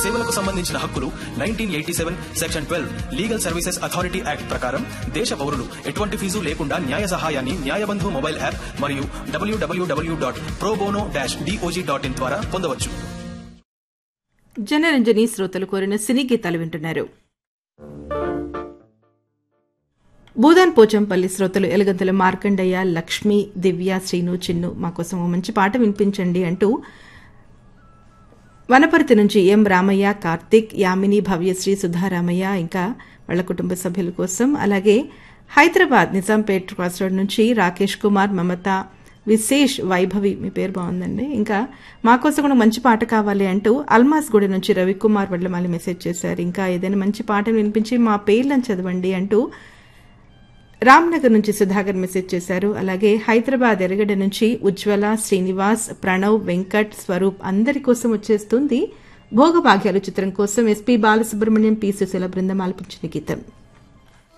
సేవలకు సంబంధించిన హక్కులు nineteen eighty seven section twelve legal services authority act ప్రకారం దేశ పౌరులు ఎటువంటి ఫీజు లేకుండా న్యాయ సహాయాన్ని న్యాయబంధు మొబైల్ యాప్ మరియు WWW dot pro bono dash DOJ dot in ద్వారా పొందవచ్చు జనరంజని శ్రోతలు కోరిన సినీ గీతాలు వింటున్నారు భూదాన్ పోచంపల్లి శ్రోతలు ఎలుగంతల మార్కండయ్య లక్ష్మి దివ్య శ్రీను చిన్ను మా కోసం ఓ మంచి పాట వినిపించండి అంటూ వనపర్తి నుంచి ఎం రామయ్య కార్తిక్ యామిని భవ్యశ్రీ సుధారామయ్య ఇంకా వాళ్ళ కుటుంబ సభ్యుల కోసం అలాగే హైదరాబాద్ నిజాంపేట్ క్రాస్ రోడ్ నుంచి రాకేష్ కుమార్ మమత విశేష్ వైభవి మీ పేరు బాగుందండి ఇంకా మా కోసం కూడా మంచి పాట కావాలి అంటూ అల్మాస్ గుడి నుంచి రవికుమార్ వడ్లమాలి మెసేజ్ చేశారు ఇంకా ఏదైనా మంచి పాటను వినిపించి మా పేర్లను చదవండి అంటూ రామ్నగర్ నుంచి సుధాకర్ మెసేజ్ చేశారు అలాగే హైదరాబాద్ ఎరగడ నుంచి ఉజ్వల శ్రీనివాస్ ప్రణవ్ వెంకట్ స్వరూప్ అందరి కోసం వచ్చేస్తుంది భోగభాగ్యాలు చిత్రం కోసం ఎస్పీ బాలసుబ్రహ్మణ్యం పి సుశీల బృందం ఆలపించిన గీతం